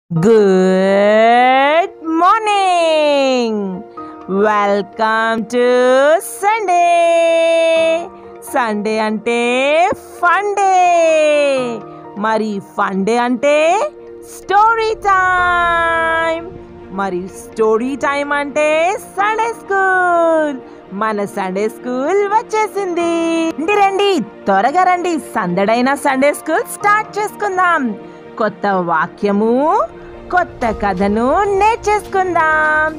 Good morning! Welcome to Sunday Sunday అంటే funday మరి funday అంటే స్టోరీ టైం మరి స్టోరీ టైం అంటే సండే స్కూల్ మన సండే స్కూల్ వచ్చేసింది రండి రండి త్వరగా రండి సందడైన సండే స్కూల్ స్టార్ట్ చేసుకుందాం కొత్త వాక్యము కొత్త కథను నేర్చేసుకుందాం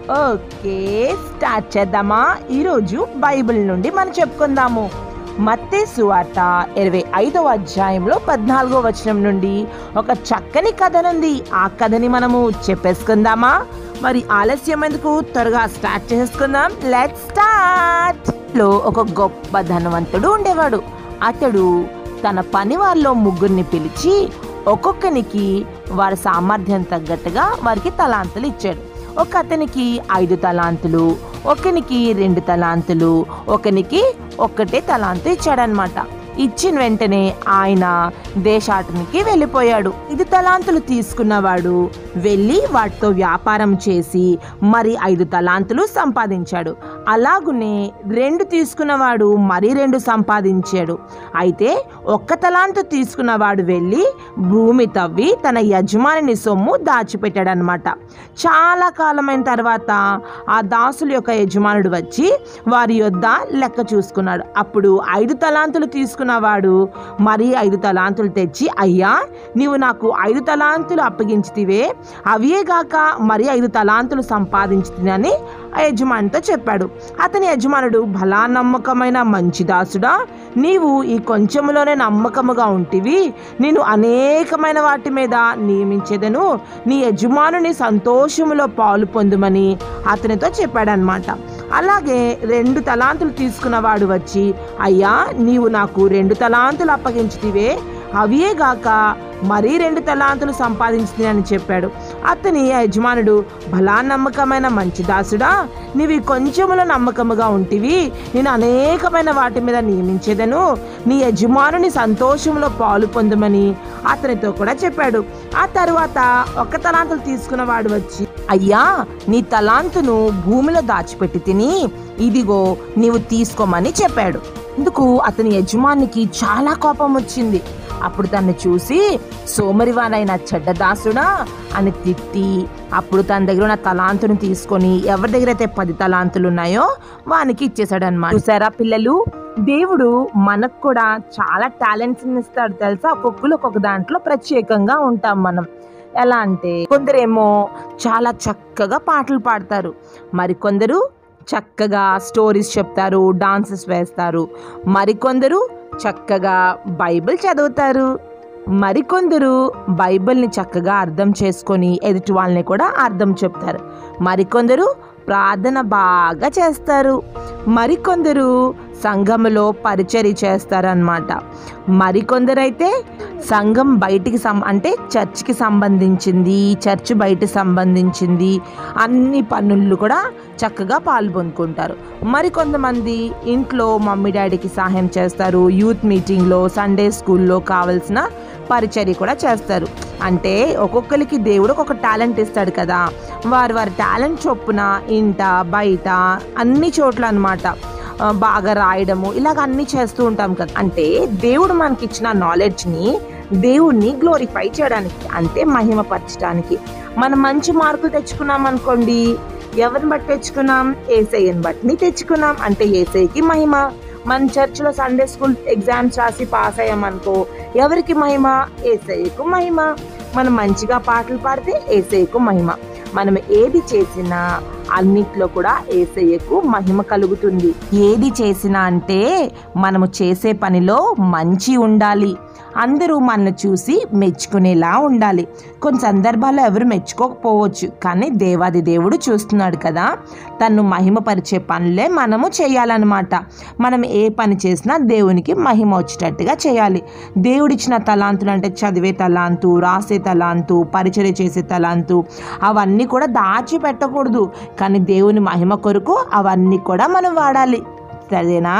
ఓకే స్టార్ట్ చేద్దామా ఈరోజు బైబిల్ నుండి మనం చెప్పుకుందాము మత్తే సువార్త ఇరవై ఐదవ అధ్యాయంలో పద్నాలుగో వచనం నుండి ఒక చక్కని కథనుంది ఆ కథని మనము చెప్పేసుకుందామా మరి ఆలస్యం ఎందుకు త్వరగా స్టార్ట్ చేసుకుందాం లెట్ స్టార్ట్ లో ఒక గొప్ప ధనవంతుడు ఉండేవాడు అతడు తన పని వాళ్ళలో ముగ్గురిని పిలిచి ఒక్కొక్కనికి వారి సామర్థ్యం తగ్గట్టుగా వారికి తలాంతులు ఇచ్చాడు ఒక అతనికి ఐదు తలాంతులు ఒకనికి రెండు తలాంతులు ఒకనికి ఒక్కటే తలాంతు ఇచ్చాడనమాట ఇచ్చిన వెంటనే ఆయన దేశాటనికి వెళ్ళిపోయాడు ఇది తలాంతులు తీసుకున్నవాడు వెళ్ళి వాటితో వ్యాపారం చేసి మరి ఐదు తలాంతులు సంపాదించాడు అలాగునే రెండు తీసుకున్నవాడు మరి రెండు సంపాదించాడు అయితే ఒక్క తలాంతు తీసుకున్నవాడు వెళ్ళి భూమి తవ్వి తన యజమానిని సొమ్ము దాచిపెట్టాడనమాట చాలా కాలమైన తర్వాత ఆ దాసుల యొక్క యజమానుడు వచ్చి వారి యొద్ద లెక్క చూసుకున్నాడు అప్పుడు ఐదు తలాంతులు తీసుకున్నవాడు మరి ఐదు తలాంతులు తెచ్చి అయ్యా నీవు నాకు ఐదు తలాంతులు అప్పగించితివే అవే గాక మరి ఐదు తలాంతులు సంపాదించుతుందని ఆ యజమానితో చెప్పాడు అతని యజమానుడు భలా నమ్మకమైన మంచి దాసుడా నీవు ఈ కొంచెములోనే నమ్మకముగా ఉంటివి నేను అనేకమైన వాటి మీద నియమించేదను నీ యజమానుని సంతోషములో పాలు పొందుమని అతనితో చెప్పాడనమాట అలాగే రెండు తలాంతులు తీసుకున్నవాడు వచ్చి అయ్యా నీవు నాకు రెండు తలాంతులు అప్పగించితివే అవే గాక మరీ రెండు తలాంతులు సంపాదించింది అని చెప్పాడు అతని యజమానుడు భలా నమ్మకమైన మంచి దాసుడా నీవి కొంచెములో నమ్మకముగా ఉంటివి నేను అనేకమైన వాటి మీద నియమించేదను నీ యజమానుని సంతోషంలో పాలు పొందమని అతనితో కూడా చెప్పాడు ఆ తర్వాత ఒక తలాంతులు తీసుకున్నవాడు వచ్చి అయ్యా నీ తలాంతును భూమిలో దాచిపెట్టి తిని ఇదిగో నీవు తీసుకోమని చెప్పాడు అందుకు అతని యజమానికి చాలా కోపం వచ్చింది అప్పుడు తను చూసి సోమరివాడైన చెడ్డదాసుడా అని తిట్టి అప్పుడు తన దగ్గర ఉన్న తలాంతుని తీసుకొని ఎవరి దగ్గర అయితే పది తలాంతులు ఉన్నాయో వానికి ఇచ్చేసాడు అనమాట చూసారా పిల్లలు దేవుడు మనకు కూడా చాలా టాలెంట్స్ ఇస్తాడు తెలుసా ఒక్కొక్కరు ఒక్కొక్క దాంట్లో ప్రత్యేకంగా ఉంటాం మనం ఎలా అంటే కొందరేమో చాలా చక్కగా పాటలు పాడతారు మరికొందరు చక్కగా స్టోరీస్ చెప్తారు డాన్సెస్ వేస్తారు మరికొందరు చక్కగా బైబిల్ చదువుతారు మరికొందరు బైబిల్ని చక్కగా అర్థం చేసుకొని ఎదుటి వాళ్ళని కూడా అర్థం చెప్తారు మరికొందరు ప్రార్థన బాగా చేస్తారు మరికొందరు సంఘములో పరిచర్య చేస్తారనమాట మరికొందరైతే సంఘం బయటికి సం అంటే చర్చ్కి సంబంధించింది చర్చ్ బయట సంబంధించింది అన్ని పనులు కూడా చక్కగా పాల్పొందుకుంటారు మరికొంతమంది ఇంట్లో మమ్మీ డాడీకి సహాయం చేస్తారు యూత్ మీటింగ్లో సండే స్కూల్లో కావాల్సిన పరిచర్య కూడా చేస్తారు అంటే ఒక్కొక్కరికి దేవుడు ఒక టాలెంట్ ఇస్తాడు కదా వారి వారి టాలెంట్ చొప్పున ఇంట బయట అన్ని చోట్ల అనమాట బాగా రాయడము ఇలాగ అన్ని చేస్తూ ఉంటాం కదా అంటే దేవుడు మనకి ఇచ్చిన నాలెడ్జ్ని దేవుణ్ణి గ్లోరిఫై చేయడానికి అంటే మహిమపరచడానికి మనం మంచి మార్కులు తెచ్చుకున్నాం అనుకోండి ఎవరిని బట్టి తెచ్చుకున్నాం ఏసఐని బట్టి తెచ్చుకున్నాం అంటే ఏసఐకి మహిమ మన చర్చిలో సండే స్కూల్ ఎగ్జామ్స్ రాసి పాస్ అయ్యామనుకో ఎవరికి మహిమ ఏసఐకు మహిమ మనం మంచిగా పాటలు పాడితే ఏసఐకు మహిమ మనం ఏది చేసినా అన్నిట్లో కూడా ఏసయ్యకు మహిమ కలుగుతుంది ఏది చేసినా అంటే మనము చేసే పనిలో మంచి ఉండాలి అందరూ మనల్ని చూసి మెచ్చుకునేలా ఉండాలి కొన్ని సందర్భాల్లో ఎవరు మెచ్చుకోకపోవచ్చు కానీ దేవాది దేవుడు చూస్తున్నాడు కదా తను మహిమపరిచే పనులే మనము చేయాలన్నమాట మనం ఏ పని చేసినా దేవునికి మహిమ వచ్చేటట్టుగా చేయాలి దేవుడిచ్చిన తలాంతులు అంటే చదివే తలాంతు రాసే తలాంతు పరిచర్య చేసే తలాంతు అవన్నీ కూడా దాచి పెట్టకూడదు కానీ దేవుని మహిమ కొరకు అవన్నీ కూడా మనం వాడాలి సరేనా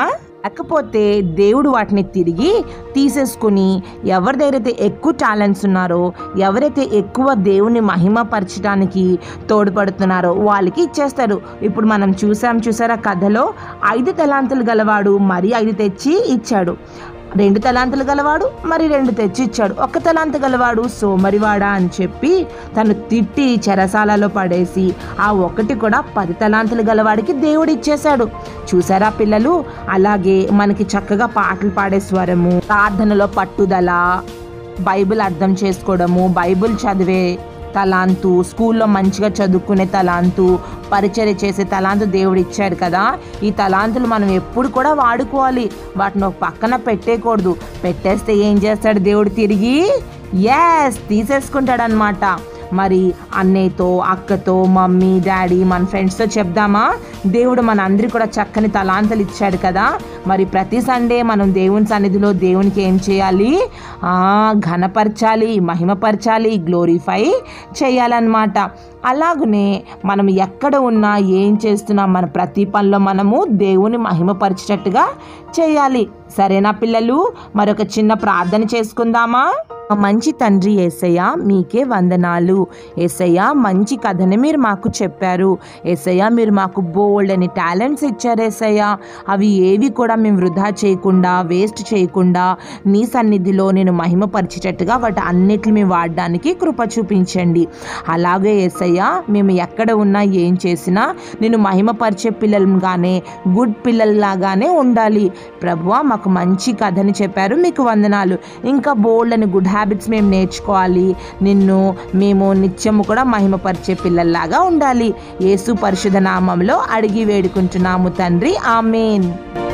లేకపోతే దేవుడు వాటిని తిరిగి తీసేసుకుని ఎవరి దగ్గర అయితే ఎక్కువ టాలెంట్స్ ఉన్నారో ఎవరైతే ఎక్కువ దేవుని మహిమపరచడానికి తోడ్పడుతున్నారో వాళ్ళకి ఇచ్చేస్తారు ఇప్పుడు మనం చూసాం చూసారా కథలో ఐదు తలాంతులు గలవాడు మరి ఐదు తెచ్చి ఇచ్చాడు రెండు తలాంతులు గలవాడు మరి రెండు తెచ్చి ఇచ్చాడు ఒక్క తలాంత గలవాడు సోమరివాడా అని చెప్పి తను తిట్టి చెరసాలలో పడేసి ఆ ఒకటి కూడా పది తలాంతులు గలవాడికి దేవుడు ఇచ్చేశాడు చూసారా పిల్లలు అలాగే మనకి చక్కగా పాటలు పాడే స్వరము ప్రార్థనలో పట్టుదల బైబిల్ అర్థం చేసుకోవడము బైబిల్ చదివే తలాంతు స్కూల్లో మంచిగా చదువుకునే తలాంతు పరిచర్య చేసే తలాంతు దేవుడు ఇచ్చాడు కదా ఈ తలాంతులు మనం ఎప్పుడు కూడా వాడుకోవాలి వాటిని ఒక పక్కన పెట్టేయకూడదు పెట్టేస్తే ఏం చేస్తాడు దేవుడు తిరిగి ఎస్ తీసేసుకుంటాడనమాట మరి అన్నయ్యతో అక్కతో మమ్మీ డాడీ మన ఫ్రెండ్స్తో చెప్దామా దేవుడు మన అందరికి కూడా చక్కని తలాంతలు ఇచ్చాడు కదా మరి ప్రతి సండే మనం దేవుని సన్నిధిలో దేవునికి ఏం చేయాలి ఆ, ఘనపరచాలి మహిమపరచాలి గ్లోరిఫై చేయాలన్నమాట అలాగనే మనం ఎక్కడ ఉన్నా ఏం చేస్తున్నా మన ప్రతి పనిలో మనము దేవుని మహిమపరిచేటట్టుగా చేయాలి సరేనా పిల్లలు మరొక చిన్న ప్రార్థన చేసుకుందామా మా మంచి తండ్రి ఏసయ్య మీకే వందనాలు ఏసయ్య మంచి కథని మీరు మాకు చెప్పారు ఏసయ్య మీరు మాకు బోల్డ్ అని టాలెంట్స్ ఇచ్చారు ఏసయ్య అవి ఏవి కూడా మేము వృధా చేయకుండా వేస్ట్ చేయకుండా నీ సన్నిధిలో నేను మహిమపరిచేటట్టుగా వాటి అన్నిటిని మేము వాడడానికి కృప చూపించండి అలాగే ఏసయ్య మేము ఎక్కడ ఉన్నా ఏం చేసినా నేను మహిమపరిచే పిల్లలుగానే గుడ్ పిల్లల్లాగానే ఉండాలి ప్రభువా మాకు మంచి కథని చెప్పారు మీకు వందనాలు ఇంకా బోల్డ్ అని గుడ్ హ్యాబిట్స్ మేము నేర్చుకోవాలి నిన్ను మేము నిత్యము కూడా మహిమపరిచే పిల్లల్లాగా ఉండాలి యేసు పరిశుధ నామంలో అడిగి వేడుకుంటున్నాము తండ్రి ఆమెన్